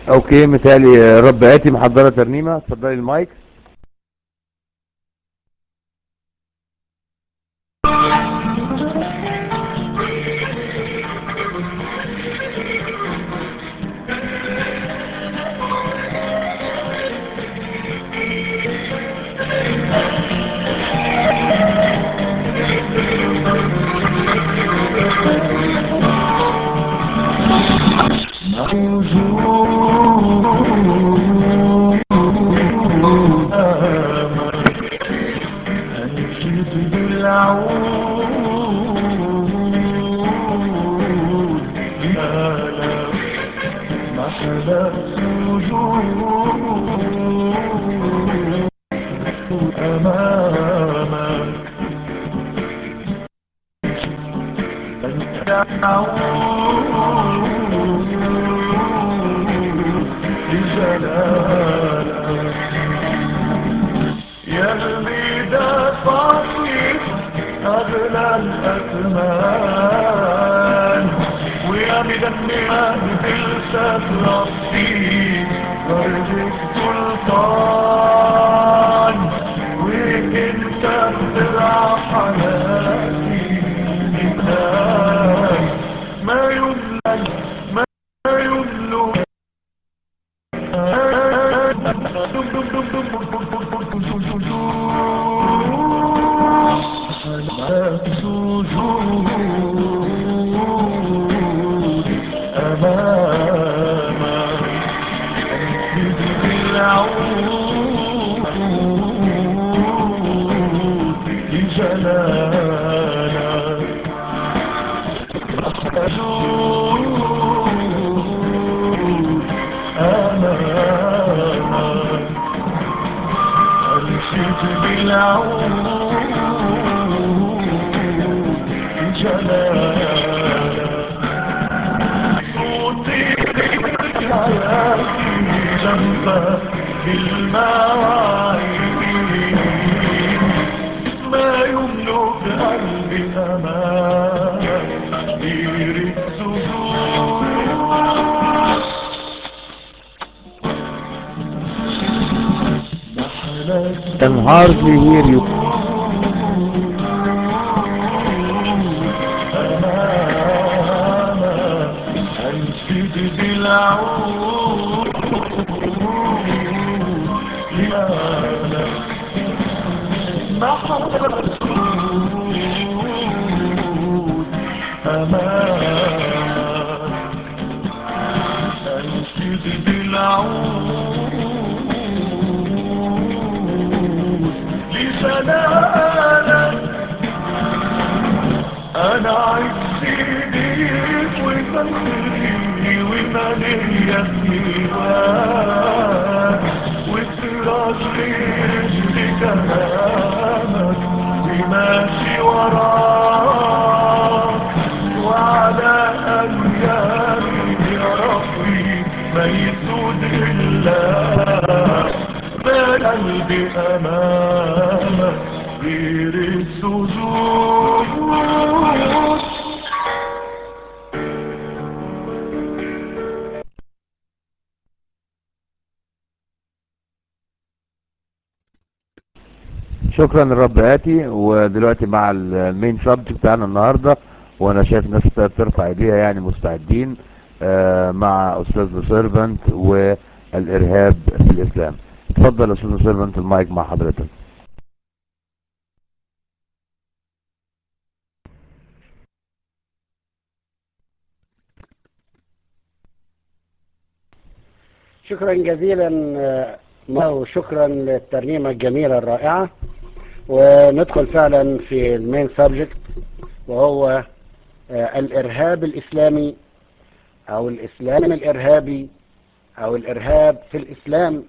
اوكي مثالي رب اتي محضرة ترنيمة اتفضلي المايك يلي دفعتي أغلى الأثمان ويا مدمها بلسة ربي درجة سلطان وانت بترعى حياتي إنسان ما يملك ما يملك أمامك أنشد بالعود جلالك صوتي حياتي جنبك بالمواعيد ما يملك قلبي أمان غير السجود can hardly hear you أنشد بالعود يا محمد أمامك أنشد بالعود لجلالك أنا عزي بيك وفخري ومالية سواك وسراج غير كلامك وماشي وراك وعلى أيامي يا ربي ما يسود إلا ما قلبي أمامك غير السجود شكرا للرب اتي ودلوقتي مع المين سبجكت بتاعنا النهارده وانا شايف ناس بترفع ايديها يعني مستعدين آه، مع استاذ سيرفنت والارهاب في الاسلام اتفضل يا استاذ سيرفنت المايك مع حضرتك شكرا جزيلا آه، وشكرا للترنيمة الجميلة الرائعة وندخل فعلا في المين سبجكت وهو آه، الإرهاب الإسلامي أو الإسلام الإرهابي أو الإرهاب في الإسلام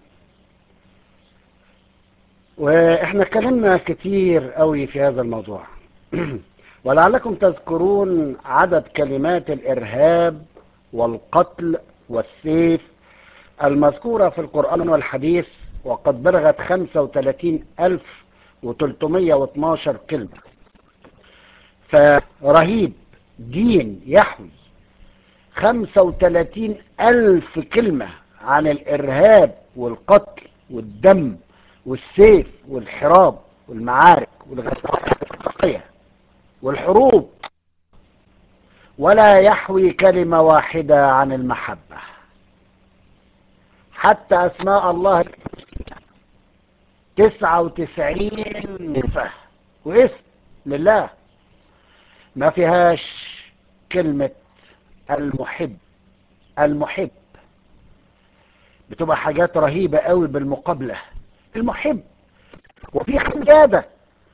وإحنا اتكلمنا كتير قوي في هذا الموضوع ولعلكم تذكرون عدد كلمات الإرهاب والقتل والسيف المذكورة في القرآن والحديث وقد بلغت 35312 كلمة فرهيب دين يحوي 35 ألف كلمة عن الارهاب والقتل والدم والسيف والحراب والمعارك والغزوات والحروب ولا يحوي كلمة واحدة عن المحبة حتى أسماء الله تسعة وتسعين نفة واسم لله ما فيهاش كلمة المحب المحب بتبقى حاجات رهيبة قوي بالمقابلة المحب وفي حجابة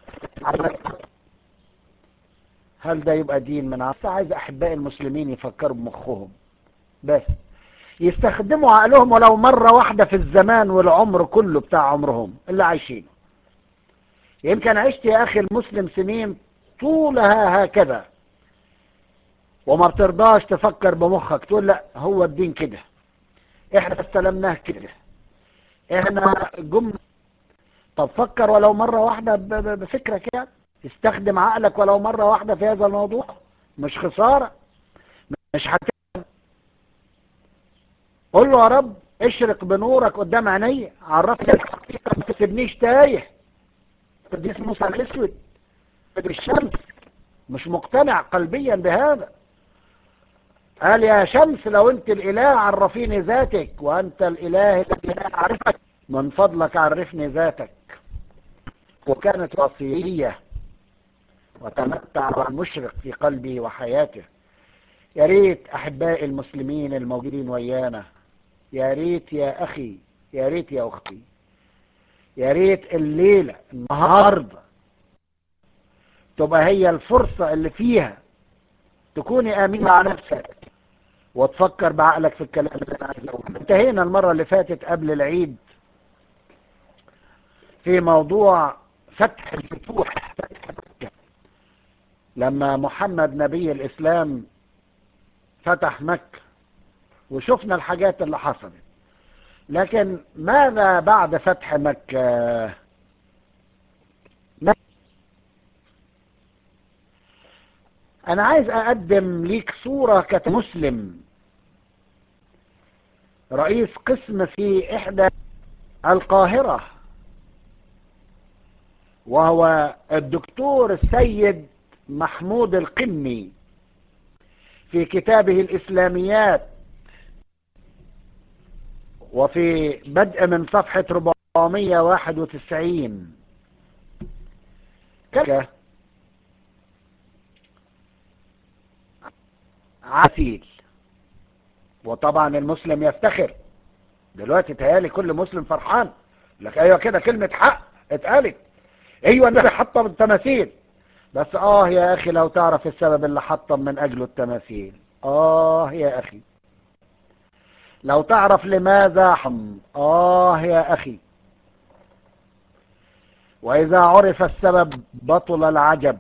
هل ده يبقى دين من عصا عايز احباء المسلمين يفكروا بمخهم بس يستخدموا عقلهم ولو مرة واحدة في الزمان والعمر كله بتاع عمرهم اللي عايشينه يمكن عشت يا اخي المسلم سنين طولها هكذا وما بترضاش تفكر بمخك تقول لا هو الدين كده احنا استلمناه كده احنا جم طب فكر ولو مرة واحدة بفكرك يعني استخدم عقلك ولو مرة واحدة في هذا الموضوع مش خسارة مش هت قول له يا رب اشرق بنورك قدام عيني عرفني الحقيقة ما تسيبنيش تايه قديس موسى الاسود الشمس مش مقتنع قلبيا بهذا قال يا شمس لو انت الاله عرفيني ذاتك وانت الاله الذي لا اعرفك من فضلك عرفني ذاتك وكانت وصية وتمتع المشرق في قلبي وحياته يا ريت احبائي المسلمين الموجودين ويانا يا ريت يا اخي يا ريت يا اختي يا ريت الليلة النهاردة تبقى هي الفرصة اللي فيها تكوني امين مع نفسك وتفكر بعقلك في الكلام اللي انا عايز اقوله انتهينا المرة اللي فاتت قبل العيد في موضوع فتح الفتوح فتح مكة لما محمد نبي الاسلام فتح مكة وشفنا الحاجات اللي حصلت لكن ماذا بعد فتح مكة انا عايز اقدم ليك صورة كمسلم رئيس قسم في احدى القاهرة وهو الدكتور السيد محمود القمي في كتابه الاسلاميات وفي بدء من صفحة 491 كذا عسيل وطبعا المسلم يفتخر دلوقتي تهيالي كل مسلم فرحان لك ايوه كده كلمة حق اتقالت ايوه النبي حطم التماثيل بس اه يا اخي لو تعرف السبب اللي حطم من اجله التماثيل اه يا اخي لو تعرف لماذا حم آه يا أخي وإذا عرف السبب بطل العجب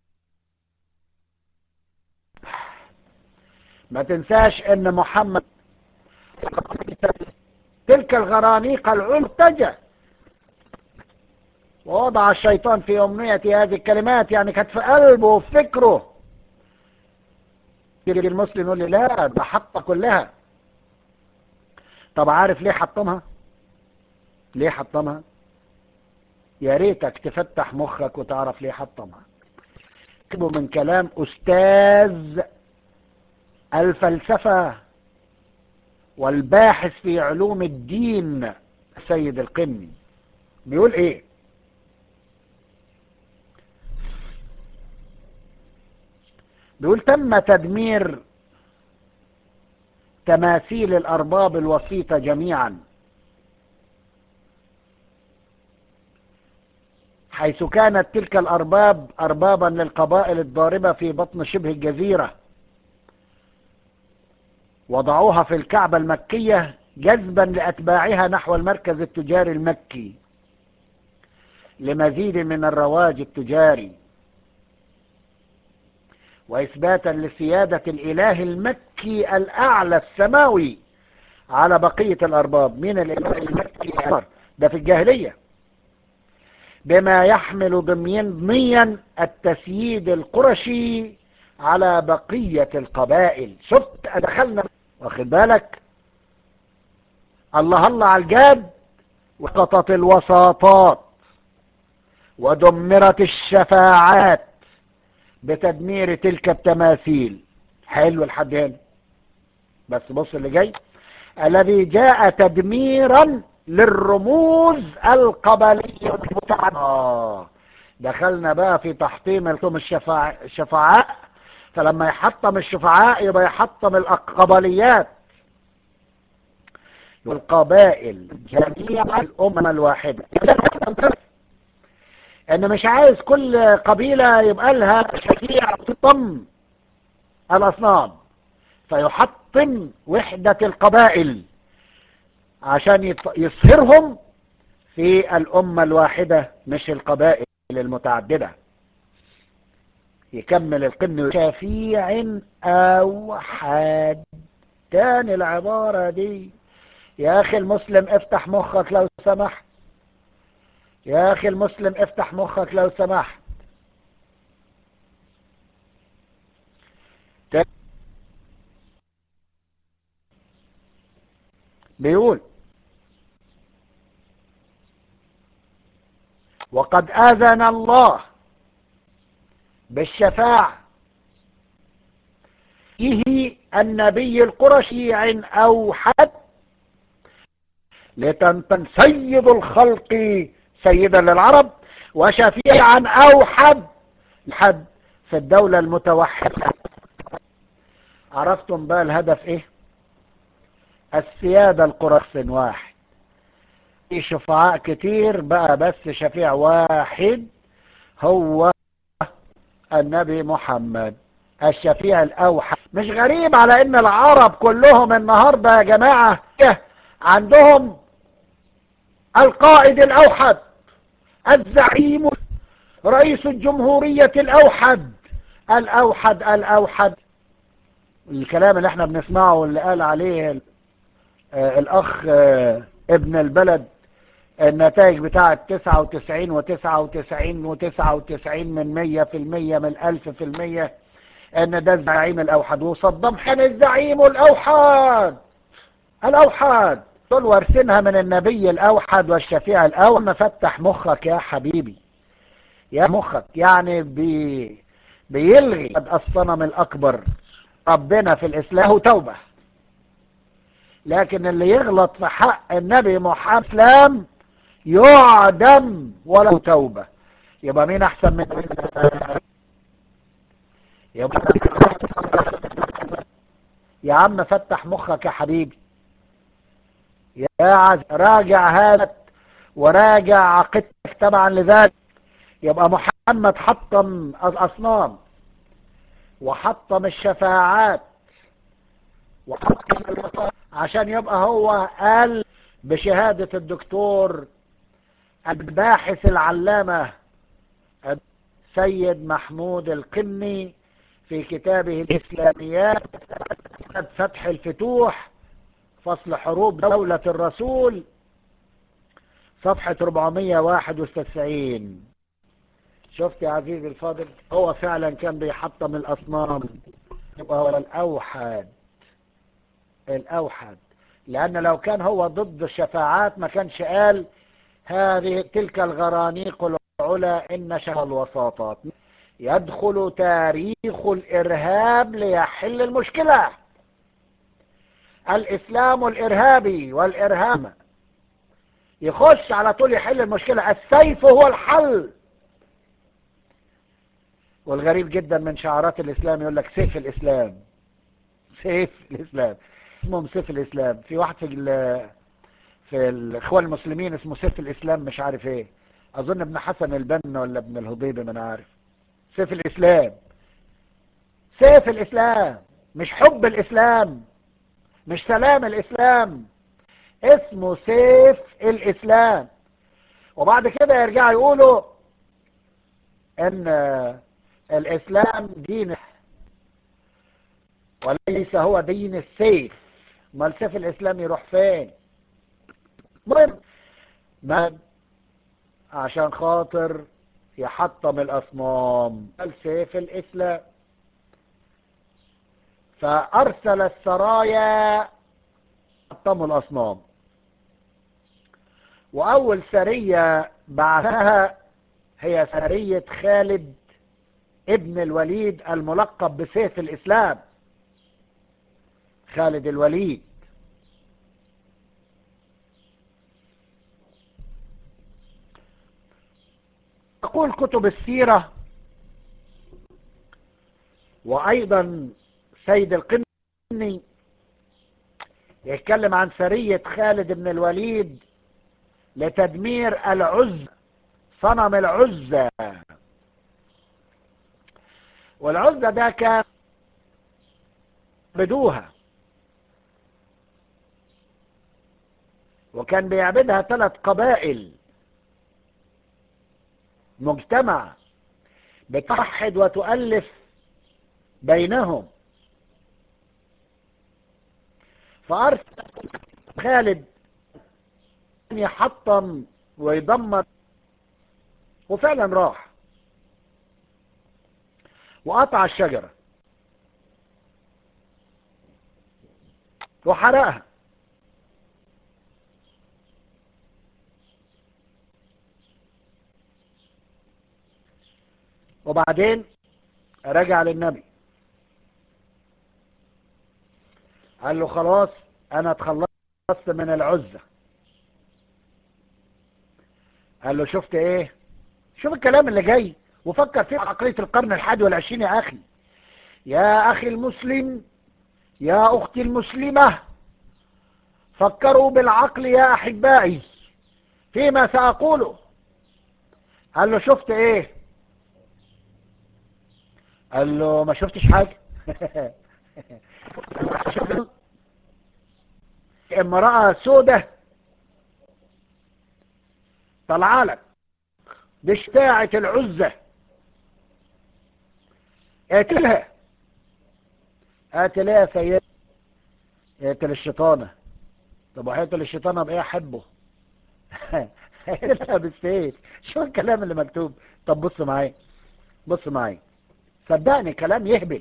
ما تنساش ان محمد تلك الغرانيق العلتجة ووضع الشيطان في أمنية هذه الكلمات يعني كانت في قلبه وفي فكره يجي المسلم يقول لي لا ده حطة كلها طب عارف ليه حطمها ليه حطمها يا ريتك تفتح مخك وتعرف ليه حطمها اكتبوا من كلام استاذ الفلسفة والباحث في علوم الدين السيد القمي بيقول ايه بيقول تم تدمير تماثيل الأرباب الوسيطة جميعا حيث كانت تلك الأرباب أربابا للقبائل الضاربة في بطن شبه الجزيرة وضعوها في الكعبة المكية جذبا لأتباعها نحو المركز التجاري المكي لمزيد من الرواج التجاري وإثباتا لسيادة الإله المكي الأعلى السماوي على بقية الأرباب من الإله المكي ده في الجاهلية بما يحمل ضمنيا التسييد القرشي على بقية القبائل شفت أدخلنا واخد بالك الله الله على الجاد وسقطت الوساطات ودمرت الشفاعات بتدمير تلك التماثيل حلو لحد هنا بس بص اللي جاي الذي جاء تدميرا للرموز القبلية المتعددة آه دخلنا بقى في تحطيم الكم الشفاع... الشفعاء فلما يحطم الشفعاء يبقى يحطم القبليات والقبائل جميع الأمة الواحدة ان مش عايز كل قبيلة يبقى لها شفيع تطم الاصنام فيحطم وحدة القبائل عشان يصهرهم في الامة الواحدة مش القبائل المتعددة يكمل القن شفيع اوحد تاني العبارة دي يا اخي المسلم افتح مخك لو سمحت يا اخي المسلم افتح مخك لو سمحت بيقول وقد اذن الله بالشفاعة فيه النبي القرشي عن اوحد لتنتن سيد الخلق سيدا للعرب وشفيعا اوحد لحد في الدولة المتوحدة عرفتم بقى الهدف ايه السيادة القرص واحد في شفعاء كتير بقى بس شفيع واحد هو النبي محمد الشفيع الاوحد مش غريب على ان العرب كلهم النهاردة يا جماعة عندهم القائد الاوحد الزعيم رئيس الجمهورية الاوحد الاوحد الاوحد الكلام اللي احنا بنسمعه واللي قال عليه آه الاخ آه ابن البلد النتائج بتاعة تسعة وتسعين وتسعة وتسعين وتسعة وتسعين من مية في المية من الف في المية ان ده الزعيم الاوحد وصدام حين الزعيم الاوحد الاوحد دول وارثينها من النبي الاوحد والشفيع الاول مفتح مخك يا حبيبي يا مخك يعني بي بيلغي الصنم الاكبر ربنا في الاسلام توبة لكن اللي يغلط في حق النبي محمد اسلام يعدم ولا توبة يبقى مين احسن من يبقى يا عم فتح مخك يا حبيبي يا عز راجع هذا وراجع عقيدتك تبعا لذلك يبقى محمد حطم الاصنام وحطم الشفاعات وحطم المصائب عشان يبقى هو قال بشهادة الدكتور الباحث العلامة سيد محمود القني في كتابه الإسلاميات فتح الفتوح فصل حروب دولة الرسول صفحة 491 شفت يا عزيزي الفاضل هو فعلا كان بيحطم الأصنام يبقى هو الأوحد الأوحد لأن لو كان هو ضد الشفاعات ما كانش قال هذه تلك الغرانيق العلا إن شر الوساطات يدخل تاريخ الإرهاب ليحل المشكلة الإسلام الإرهابي والإرهاب يخش على طول يحل المشكلة السيف هو الحل والغريب جدا من شعارات الإسلام يقول لك سيف الإسلام سيف الإسلام اسمهم سيف الإسلام في واحد في في الإخوان المسلمين اسمه سيف الإسلام مش عارف ايه أظن ابن حسن البنا ولا ابن الهضيبي من عارف سيف الإسلام سيف الإسلام مش حب الإسلام مش سلام الإسلام اسمه سيف الإسلام وبعد كده يرجعوا يقولوا ان الإسلام دين وليس هو دين السيف ما السيف الإسلام يروح فين مهم من عشان خاطر يحطم الأصنام السيف الإسلام فأرسل السرايا حطموا الأصنام وأول سرية بعثها هي سرية خالد ابن الوليد الملقب بسيف الإسلام خالد الوليد تقول كتب السيرة وأيضا سيد القني يتكلم عن سرية خالد بن الوليد لتدمير العز صنم العزة والعزة ده كان بدوها وكان بيعبدها ثلاث قبائل مجتمع بتوحد وتؤلف بينهم فأرسل خالد يحطم ويدمر وفعلا راح وقطع الشجرة وحرقها وبعدين رجع للنبي قال له خلاص انا اتخلصت من العزة قال له شفت ايه شوف الكلام اللي جاي وفكر فيه عقلية القرن الحادي والعشرين يا اخي يا اخي المسلم يا اختي المسلمة فكروا بالعقل يا احبائي فيما ساقوله قال له شفت ايه قال له ما شفتش حاجة امرأة سودة طلع لك دي اشتاعة العزة اقتلها قاتلها يا سيد اقتل الشيطانة طب وهيقتل الشيطانة بايه احبه هيقتلها بالسيف شو الكلام اللي مكتوب طب بص معايا بص معايا صدقني كلام يهبل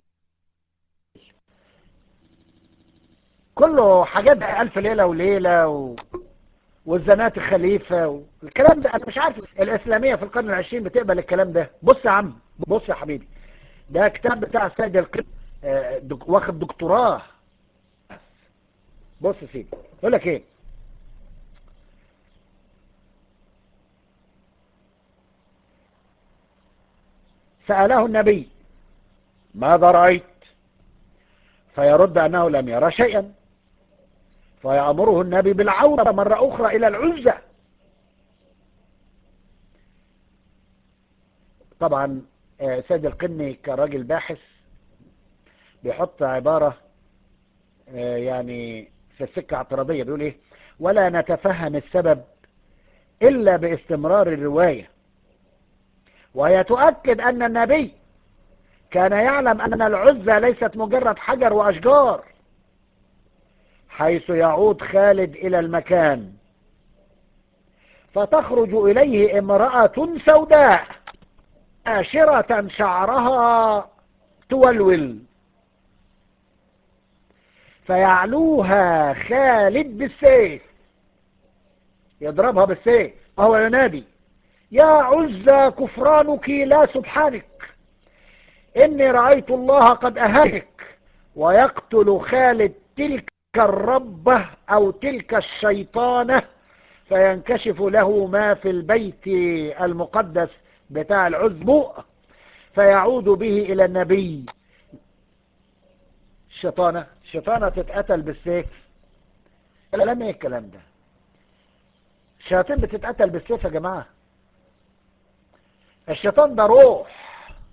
كله حاجات ألف ليلة وليلة و... والزنات الخليفة والكلام ده أنا مش عارف الإسلامية في القرن العشرين بتقبل الكلام ده بص يا عم بص يا حبيبي ده كتاب بتاع السيد القيم آه، دك... واخد دكتوراه بص يا سيدي يقول لك ايه سأله النبي ماذا رأيت فيرد أنه لم يرى شيئا فيأمره النبي بالعودة مرة أخرى إلى العزة طبعا آه، سيد القني كراجل باحث بيحط عبارة آه، يعني في السكة اعتراضية بيقول ايه ولا نتفهم السبب إلا باستمرار الرواية وهي تؤكد أن النبي كان يعلم أن العزة ليست مجرد حجر وأشجار حيث يعود خالد إلى المكان فتخرج إليه امرأة سوداء آشرة شعرها تولول فيعلوها خالد بالسيف يضربها بالسيف وهو ينادي يا عزة كفرانك لا سبحانك إني رأيت الله قد أهلك ويقتل خالد تلك الربة أو تلك الشيطانة فينكشف له ما في البيت المقدس بتاع العزب فيعود به إلى النبي الشيطانة الشيطانة تتقتل بالسيف كلام ايه الكلام ده الشياطين بتتقتل بالسيف يا جماعة الشيطان ده روح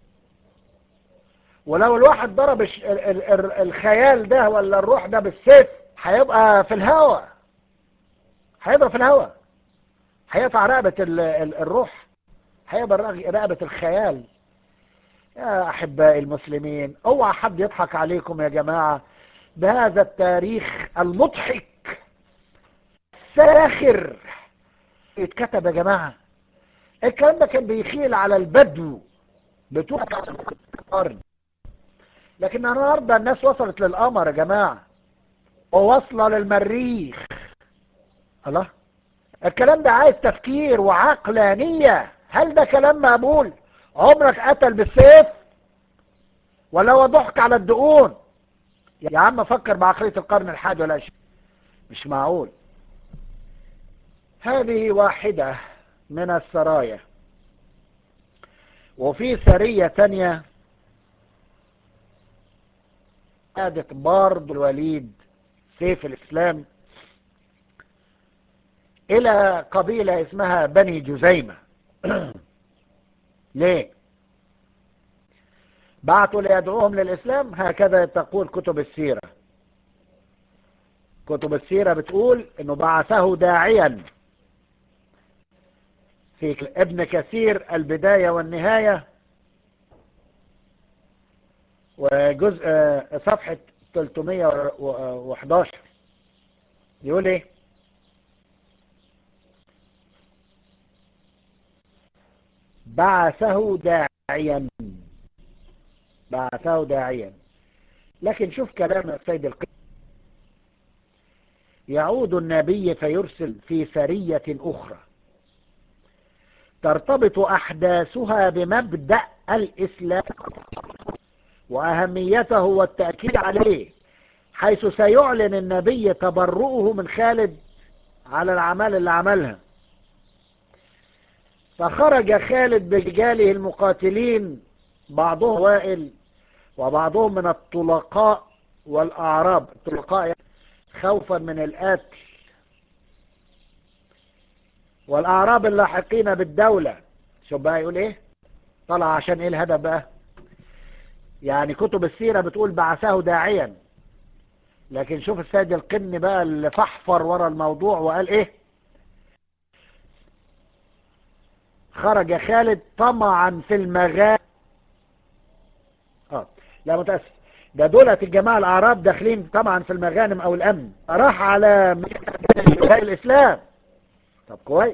ولو الواحد ضرب الش- ال- ال- ال- الخيال ده ولا الروح ده بالسيف هيبقى في الهواء هيضرب في الهواء هيقطع رقبة ال- ال- الروح هيقطع رق- رقبة الخيال يا أحبائي المسلمين اوعى حد يضحك عليكم يا جماعة بهذا التاريخ المضحك ساخر اتكتب يا جماعة الكلام ده كان بيخيل على البدو بتوع الأرض لكن النهارده الناس وصلت للقمر يا جماعة وواصلة للمريخ الله الكلام ده عايز تفكير وعقلانية هل ده كلام مقبول عمرك قتل بالسيف ولا هو ضحك على الدقون يا عم فكر بعقلية القرن الحادي والعشرين مش معقول هذه واحدة من السرايا وفي سرية تانية قادت بارد الوليد سيف الإسلام إلى قبيلة اسمها بني جزيمة ليه بعثوا ليدعوهم للإسلام هكذا تقول كتب السيرة كتب السيرة بتقول انه بعثه داعيا في ابن كثير البداية والنهاية وجزء صفحة 311 يقول ايه بعثه داعيا بعثه داعيا لكن شوف كلام السيد القيم يعود النبي فيرسل في سرية أخرى ترتبط أحداثها بمبدأ الإسلام وأهميته والتأكيد عليه حيث سيعلن النبي تبرؤه من خالد على الأعمال اللي عملها فخرج خالد برجاله المقاتلين بعضهم وائل وبعضهم من الطلقاء والأعراب الطلقاء يعني خوفا من القتل والأعراب اللاحقين بالدولة شوف بقى يقول ايه طلع عشان ايه الهدف بقى يعني كتب السيرة بتقول بعثه داعيا لكن شوف السيد القن بقى اللي فحفر ورا الموضوع وقال ايه خرج خالد طمعا في المغانم اه لا متأسف ده دولت الجماعة الأعراب داخلين طبعا في المغانم أو الأمن راح على الإسلام طب كويس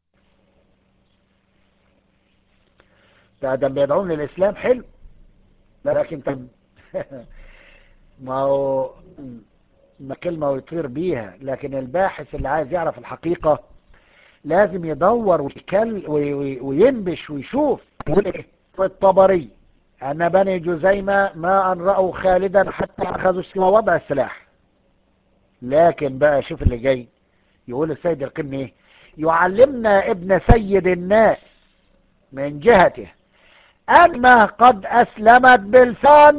ده ده بيدعون للإسلام حلو لكن طب ما هو ما كلمة ويطير بيها لكن الباحث اللي عايز يعرف الحقيقة لازم يدور ويكل وينبش ويشوف يقول ايه الطبري أن بني جزيمة ما أن رأوا خالدا حتى أخذوا وضع السلاح لكن بقى شوف اللي جاي يقول السيد القمي ايه يعلمنا ابن سيد الناس من جهته أن قد أسلمت بالفن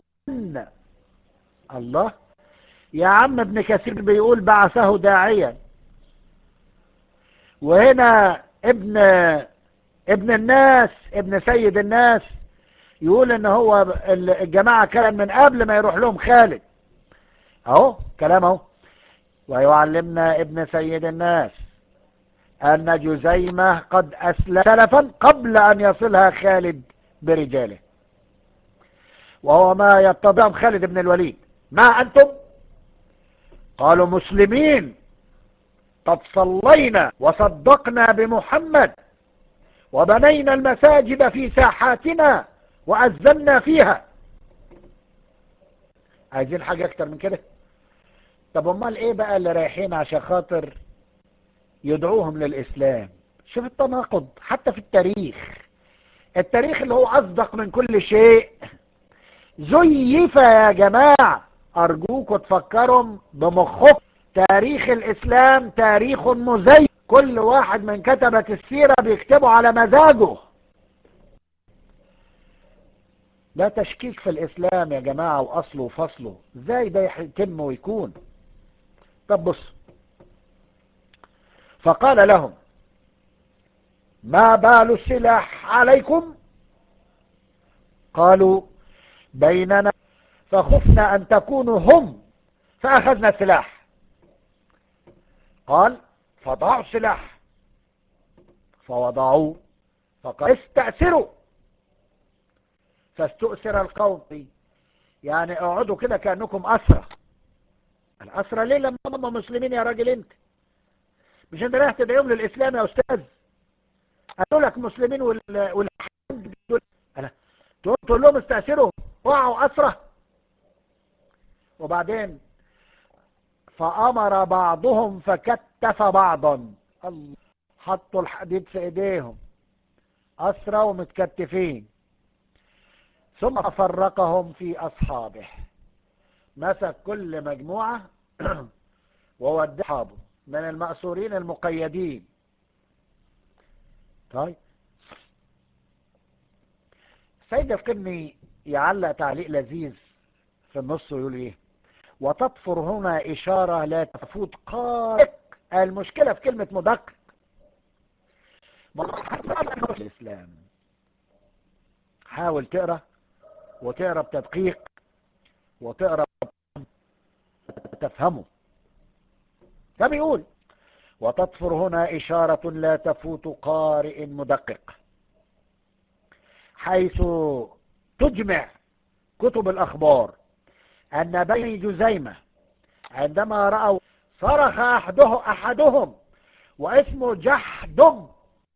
الله يا عم ابن كثير بيقول بعثه داعيا وهنا ابن ابن الناس ابن سيد الناس يقول ان هو الجماعة كان من قبل ما يروح لهم خالد اهو كلام اهو ويعلمنا ابن سيد الناس ان جزيمة قد اسلم سلفا قبل ان يصلها خالد برجاله وهو ما يتبعهم خالد بن الوليد ما انتم قالوا مسلمين قد صلينا وصدقنا بمحمد وبنينا المساجد في ساحاتنا وأذنا فيها عايزين حاجة اكتر من كده طب امال ايه بقى اللي رايحين عشان خاطر يدعوهم للإسلام شوف التناقض حتى في التاريخ التاريخ اللي هو أصدق من كل شيء زيف يا جماعة أرجوكم تفكروا بمخكم تاريخ الإسلام تاريخ مزيف كل واحد من كتبة السيرة بيكتبه على مزاجه لا تشكيك في الإسلام يا جماعة وأصله وفصله ازاي ده يتم ويكون طب بص فقال لهم ما بال السلاح عليكم قالوا بيننا فخفنا أن تكونوا هم فأخذنا السلاح قال فضعوا السلاح فوضعوه فقال استأثروا فاستؤثر القوم يعني اقعدوا كده كأنكم أسرى الأسرى ليه لما هم مسلمين يا راجل انت مش انت رايح تدعيهم للإسلام يا أستاذ قالوا لك مسلمين وال والحج دول تقول لهم استأثروا وقعوا أسرى وبعدين فأمر بعضهم فكتف بعضا الله حطوا الحديد في ايديهم أسرى ومتكتفين ثم فرقهم في أصحابه مسك كل مجموعة وودى أصحابه من المأسورين المقيدين طيب سيد القني يعلق تعليق لذيذ في النص ويقول ايه وتطفر هنا إشارة لا تفوت قارئ المشكلة في كلمة مدقق الإسلام حاول تقرأ وتقرأ بتدقيق وتقرأ تفهمه ده بيقول وتطفر هنا إشارة لا تفوت قارئ مدقق حيث تجمع كتب الأخبار أن بني جزيمة عندما رأوا صرخ أحده أحدهم واسمه جحدم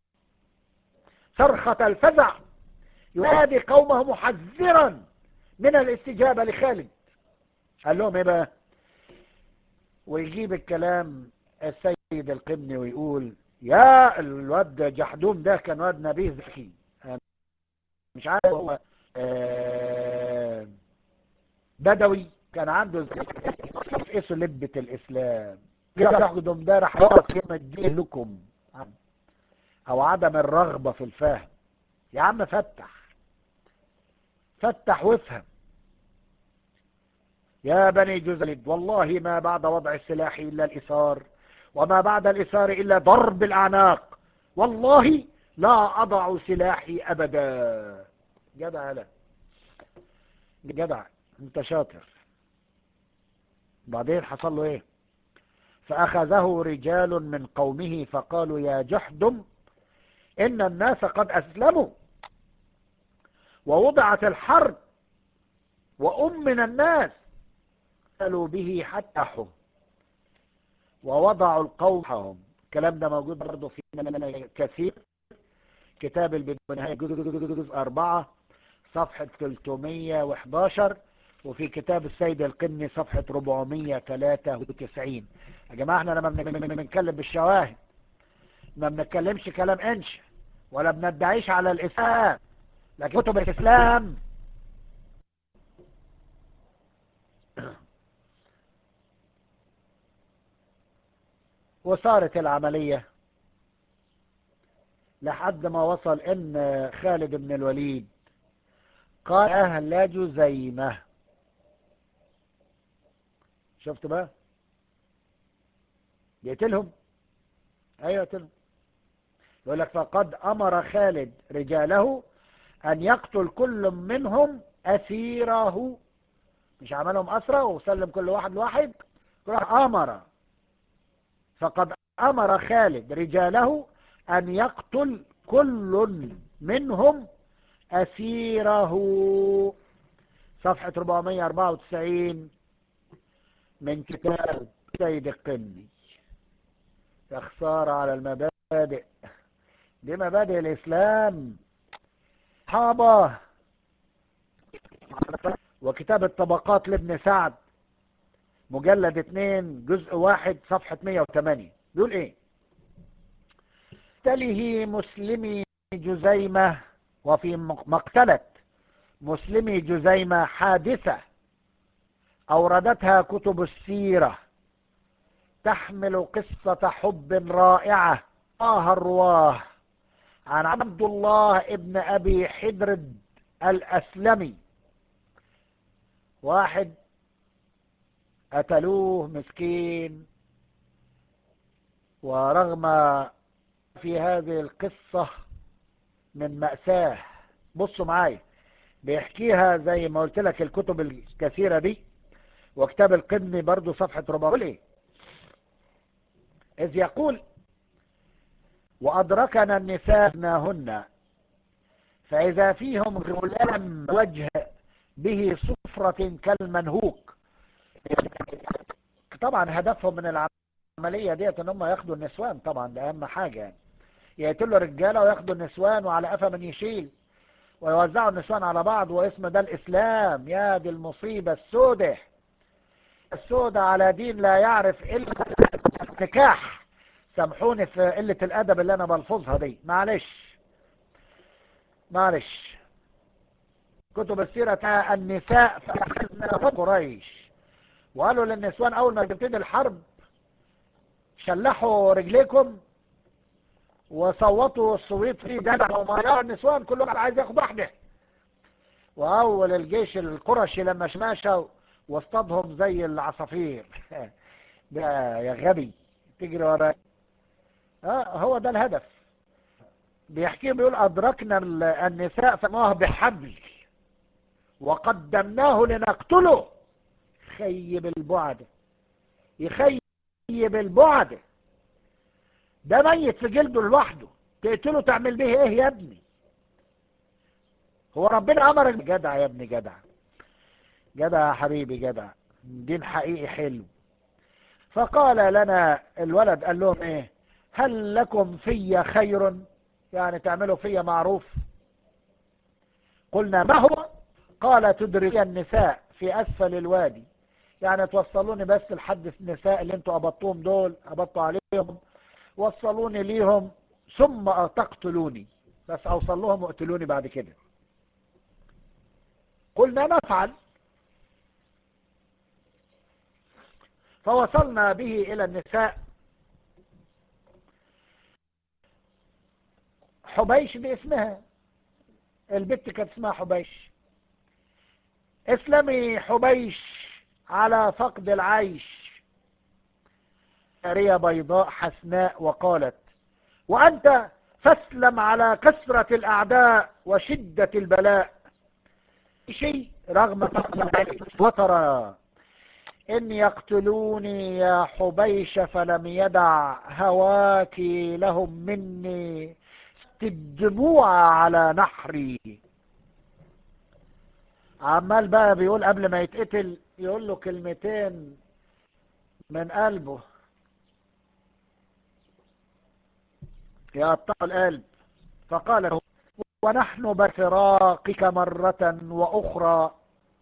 صرخة الفزع ينادي قومه محذرا من الاستجابة لخالد قال لهم ايه بقى ويجيب الكلام السيد القبني ويقول يا الواد جحدوم ده كان واد نبيه ذكي مش عارف هو آه بدوي كان عنده اسمه لبة الاسلام جحدوم ده راح يقف كلمة دين لكم او عدم الرغبة في الفهم يا عم فتح فتح وافهم يا بني جزلد والله ما بعد وضع السلاح إلا الإثار وما بعد الإثار إلا ضرب الأعناق والله لا أضع سلاحي أبدا جدع لا جدع انت شاطر بعدين حصل له ايه فأخذه رجال من قومه فقالوا يا جحدم إن الناس قد أسلموا ووضعت الحرب وأمن الناس قالوا به حتى حم ووضعوا القوم حهم الكلام ده موجود برضه في كثير كتاب البداية جزء أربعة صفحة 311 وفي كتاب السيد القني صفحة 493 يا جماعة احنا لما بنتكلم بالشواهد ما بنتكلمش كلام انش ولا بندعيش على الإسلام لكن كتب الإسلام وصارت العملية لحد ما وصل ان خالد بن الوليد قال اهل جزيمة شفت بقى يقتلهم ايوه يقتلهم يقول لك فقد امر خالد رجاله ان يقتل كل منهم اسيره مش عملهم اسرى وسلم كل واحد لواحد كل واحد امر فقد امر خالد رجاله ان يقتل كل منهم اسيره صفحة 494 من كتاب سيد القني يا خسارة على المبادئ دي مبادئ الاسلام صحابة وكتاب الطبقات لابن سعد مجلد اتنين جزء واحد صفحة 108 بيقول ايه تله مسلمي جزيمة وفي مقتلة مسلمي جزيمة حادثة أوردتها كتب السيرة تحمل قصة حب رائعة آه الرواه عن عبد الله ابن أبي حدرد الأسلمي واحد قتلوه مسكين ورغم في هذه القصة من مأساة بصوا معايا بيحكيها زي ما قلت لك الكتب الكثيرة دي وكتاب القدمي برضو صفحة ربع ايه إذ يقول وأدركنا النساء ابناهن فإذا فيهم غلام وجه به صفرة كالمنهوك طبعا هدفهم من العملية ديت ان هم ياخدوا النسوان طبعا ده اهم حاجة يعني يقتلوا رجالة وياخدوا النسوان وعلى قفا من يشيل ويوزعوا النسوان على بعض واسم ده الاسلام يا دي المصيبة السودة السودة على دين لا يعرف الا النكاح سامحوني في قلة الأدب اللي أنا بلفظها دي معلش معلش كتب السيرة النساء في قريش وقالوا للنسوان أول ما تبتدي الحرب شلحوا رجليكم وصوتوا الصويت في جدع وما النسوان كل واحد عايز ياخد واحدة وأول الجيش القرشي لما شماشوا واصطادهم زي العصافير ده يا غبي تجري ورا اه هو ده الهدف بيحكي بيقول أدركنا النساء فماه بحبل وقدمناه لنقتله خيب البعد يخيب البعد ده ميت في جلده لوحده تقتله تعمل به ايه يا ابني هو ربنا امرك جدع يا ابني جدع جدع يا حبيبي جدع دين حقيقي حلو فقال لنا الولد قال لهم ايه هل لكم في خير يعني تعملوا في معروف قلنا ما هو قال تدركي النساء في اسفل الوادي يعني توصلوني بس لحد النساء اللي انتوا قبضتوهم دول قبضتوا عليهم وصلوني ليهم ثم تقتلوني بس اوصل لهم واقتلوني بعد كده قلنا نفعل فوصلنا به الى النساء حبيش دي اسمها البت كانت اسمها حبيش اسلمي حبيش على فقد العيش جارية بيضاء حسناء وقالت وأنت فاسلم على كثرة الأعداء وشدة البلاء شيء رغم وترى إن يقتلوني يا حبيش فلم يدع هواك لهم مني الدموع على نحري عمال بقى بيقول قبل ما يتقتل يقول له كلمتين من قلبه يقطع القلب فقال له ونحن بفراقك مرة وأخرى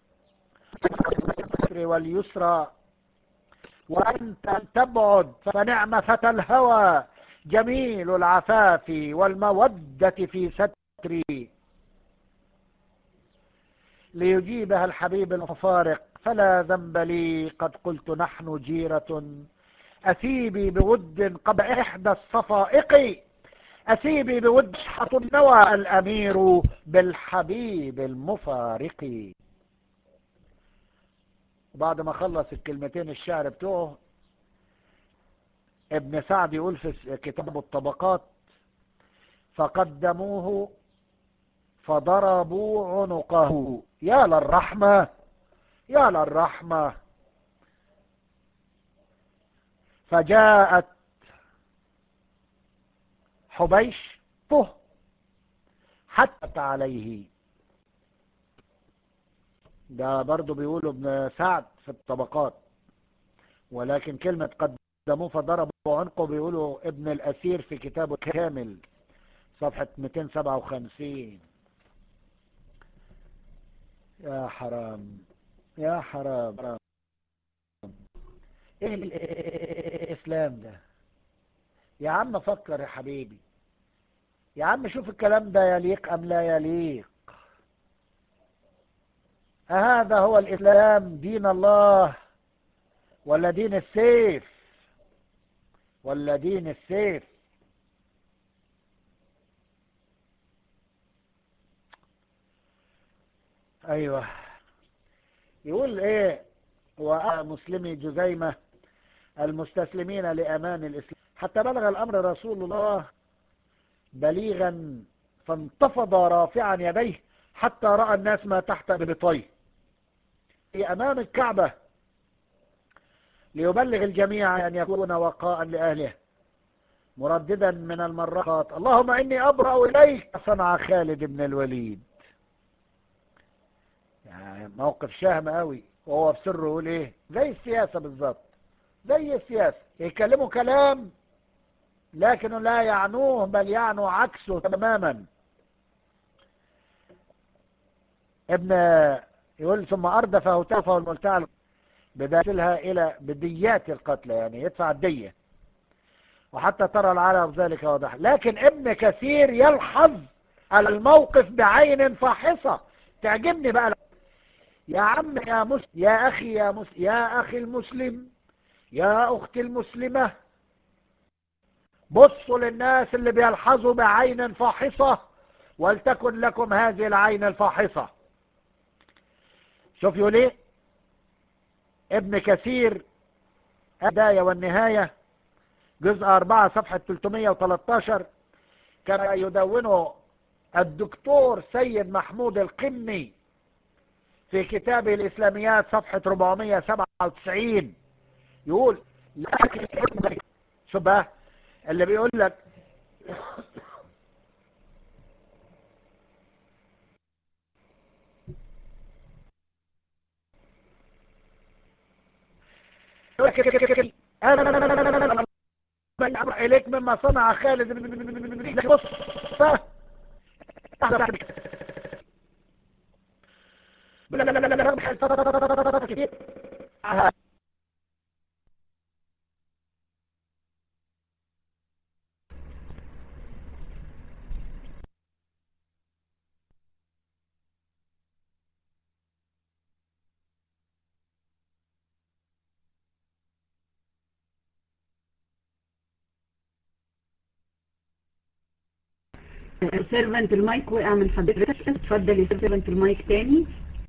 واليسرى وأنت تبعد فنعم فتى الهوى جميل العفاف والمودة في ستري ليجيبها الحبيب المفارق فلا ذنب لي قد قلت نحن جيرة أثيبي بود قبل إحدى الصفائق أثيبي بود شحط النوى الأمير بالحبيب المفارق بعد ما خلص الكلمتين الشعر بتوعه ابن سعد يقول في كتاب الطبقات فقدموه فضربوا عنقه يا للرحمة يا للرحمة فجاءت حبيش طه حتت عليه ده برضو بيقولوا ابن سعد في الطبقات ولكن كلمة قدموه فضربوا عنقه بيقولوا ابن الأسير في كتابه كامل صفحة 257 يا حرام يا حرام ايه الاسلام ده يا عم فكر يا حبيبي يا عم شوف الكلام ده يليق ام لا يليق أهذا هو الإسلام دين الله ولا دين السيف ولا دين السيف أيوة يقول إيه ومسلمي جزيمة المستسلمين لأمان الإسلام حتى بلغ الأمر رسول الله بليغا فانتفض رافعا يديه حتى رأى الناس ما تحت ببطيه في أمام الكعبة ليبلغ الجميع أن يكون وقاء لأهله مرددا من المرات اللهم إني أبرأ إليك صنع خالد بن الوليد يعني موقف شهم قوي وهو بسره يقول ايه زي السياسة بالظبط زي السياسة يكلموا كلام لكنه لا يعنوه بل يعنوا عكسه تماما ابن يقول ثم أردف هتافه الملتعل بداخلها إلى بديات القتلى يعني يدفع الدية وحتى ترى العالم ذلك واضح لكن ابن كثير يلحظ الموقف بعين فاحصة تعجبني بقى يا عم يا مسلم يا أخي يا مسلم يا أخي المسلم يا أختي المسلمة بصوا للناس اللي بيلحظوا بعين فاحصة ولتكن لكم هذه العين الفاحصة شوف يقول ايه ابن كثير البداية والنهاية جزء 4 صفحة 313 كان يدونه الدكتور سيد محمود القمي في كتابه الإسلاميات صفحة 497 يقول لكن شوف بقى اللي بيقول لك انا اليك مما صنع خالد بص سيرفنت المايك وقع من حضرتك اتفضل يا سيرفنت المايك تاني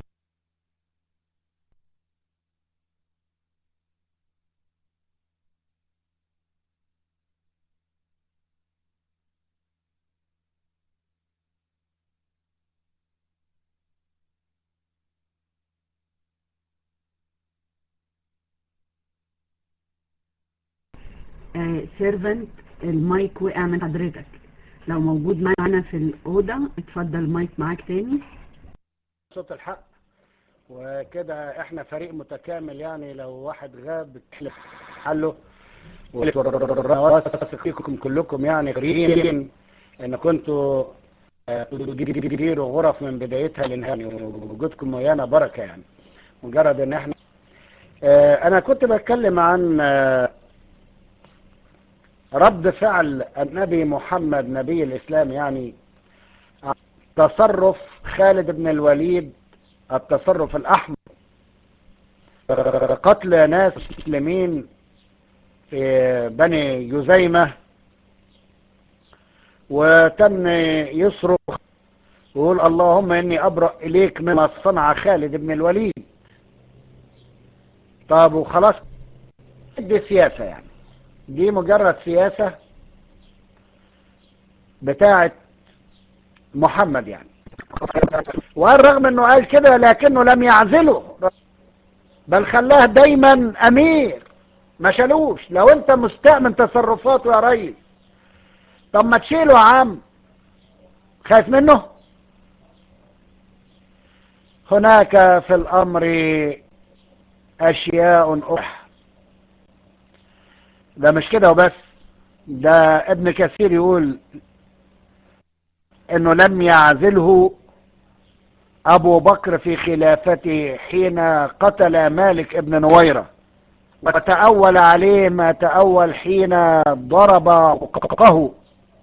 سيرفنت المايك وقع من حضرتك لو موجود معنا في الأوضة اتفضل المايك معاك تاني صوت الحق وكده احنا فريق متكامل يعني لو واحد غاب حله واثق فيكم كلكم يعني غريبين ان كنتوا تديروا غرف من بدايتها لنهاية وجودكم ويانا بركة يعني مجرد ان احنا اه انا كنت بتكلم عن اه رد فعل النبي محمد نبي الإسلام يعني تصرف خالد بن الوليد التصرف الأحمر قتل ناس مسلمين في بني جزيمة وتم يصرخ ويقول اللهم إني أبرأ إليك مما صنع خالد بن الوليد طب وخلاص دي سياسة يعني دي مجرد سياسة بتاعة محمد يعني وقال رغم انه قال كده لكنه لم يعزله بل خلاه دايما امير ما شالوش لو انت مستأمن تصرفاته يا ريس طب ما تشيله يا عم خايف منه هناك في الامر اشياء اخرى ده مش كده وبس ده ابن كثير يقول انه لم يعزله ابو بكر في خلافته حين قتل مالك ابن نويرة وتأول عليه ما تأول حين ضرب حقه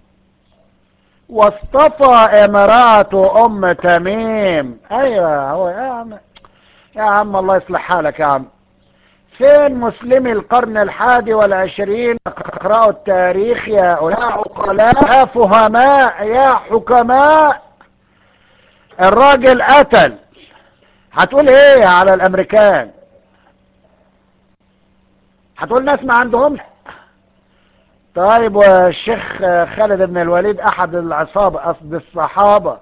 واصطفى امرأة ام تميم ايوه هو يا عم يا عم الله يصلح حالك يا عم فين مسلمي القرن الحادي والعشرين اقرأوا التاريخ يا عقلاء يا فهماء يا حكماء الراجل قتل هتقول ايه على الامريكان هتقول ناس ما عندهمش طيب والشيخ خالد بن الوليد احد العصابة قصد الصحابة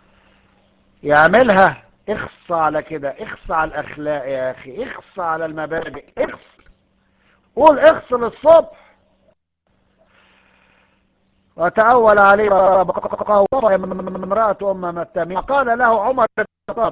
يعملها اخص على كده اخص على الاخلاق يا اخي اخص على المبادئ اخص قول اخص للصبح وتأول عليه امرأة ام متامي قال له عمر بن الخطاب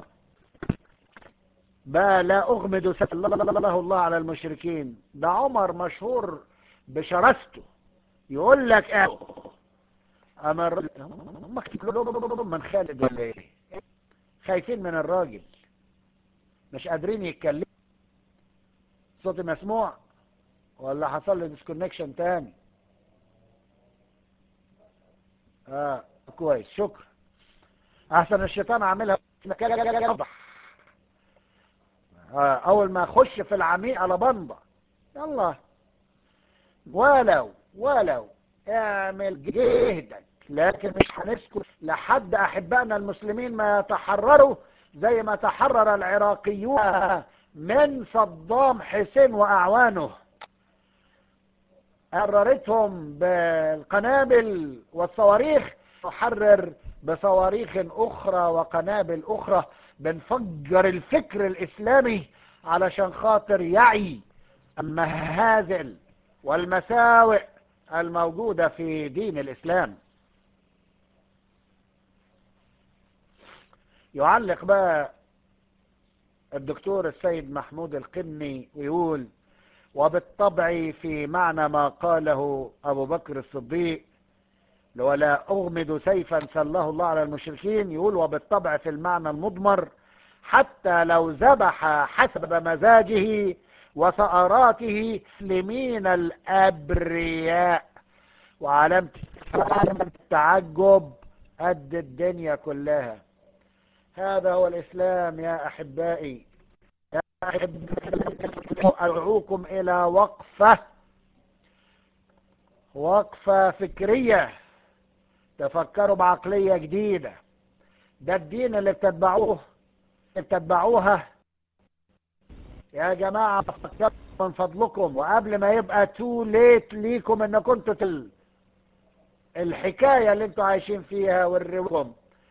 با لا اغمد الله الله على المشركين ده عمر مشهور بشرسته يقول لك اه امر من خالد ولا ايه خايفين من الراجل مش قادرين يتكلموا صوتي مسموع ولا حصل لي ديسكونكشن تاني اه كويس شكرا احسن الشيطان عاملها آه اول ما اخش في العميق على بنضة يلا ولو ولو اعمل جهدك لكن مش هنسكت لحد احبائنا المسلمين ما يتحرروا زي ما تحرر العراقيون من صدام حسين واعوانه حررتهم بالقنابل والصواريخ نحرر بصواريخ اخرى وقنابل اخرى بنفجر الفكر الاسلامي علشان خاطر يعي المهازل والمساوئ الموجودة في دين الاسلام يعلق بقى الدكتور السيد محمود القني ويقول وبالطبع في معنى ما قاله أبو بكر الصديق ولا أغمد سيفا سله الله على المشركين يقول وبالطبع في المعنى المضمر حتى لو ذبح حسب مزاجه وثأراته مسلمين الأبرياء وعلامة التعجب قد الدنيا كلها هذا هو الإسلام يا أحبائي يا أحبائي أدعوكم إلى وقفة وقفة فكرية تفكروا بعقلية جديدة ده الدين اللي بتتبعوه اللي بتتبعوها يا جماعة فكروا من فضلكم وقبل ما يبقى تو ليت ليكم انكم انتوا تل الحكاية اللي انتوا عايشين فيها وريكم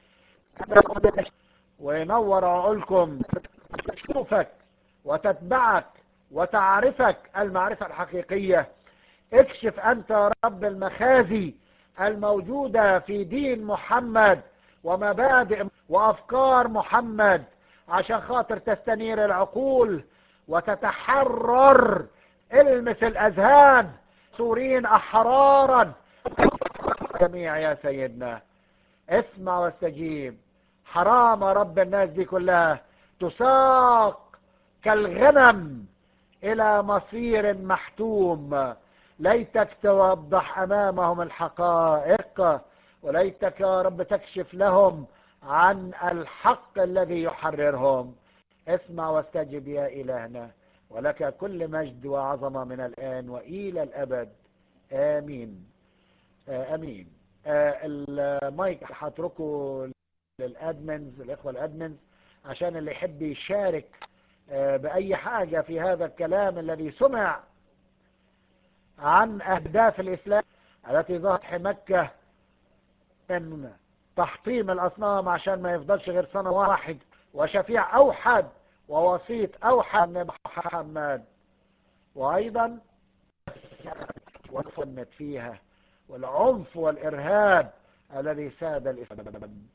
وينور عقولكم تشوفك وتتبعك وتعرفك المعرفة الحقيقية اكشف انت رب المخازي الموجودة في دين محمد ومبادئ وافكار محمد عشان خاطر تستنير العقول وتتحرر المس الاذهان سورين احرارا جميع يا سيدنا اسمع واستجيب حرام رب الناس دي كلها تساق كالغنم الى مصير محتوم ليتك توضح امامهم الحقائق وليتك يا رب تكشف لهم عن الحق الذي يحررهم اسمع واستجب يا الهنا ولك كل مجد وعظمه من الان والى الابد امين امين المايك هتركه للادمنز الاخوه الادمنز عشان اللي يحب يشارك باي حاجه في هذا الكلام الذي سمع عن اهداف الاسلام التي ظهرت في مكه من تحطيم الاصنام عشان ما يفضلش غير صنم واحد وشفيع اوحد ووسيط اوحد من محمد وايضا وفنت فيها والعنف والارهاب الذي ساد الاسلام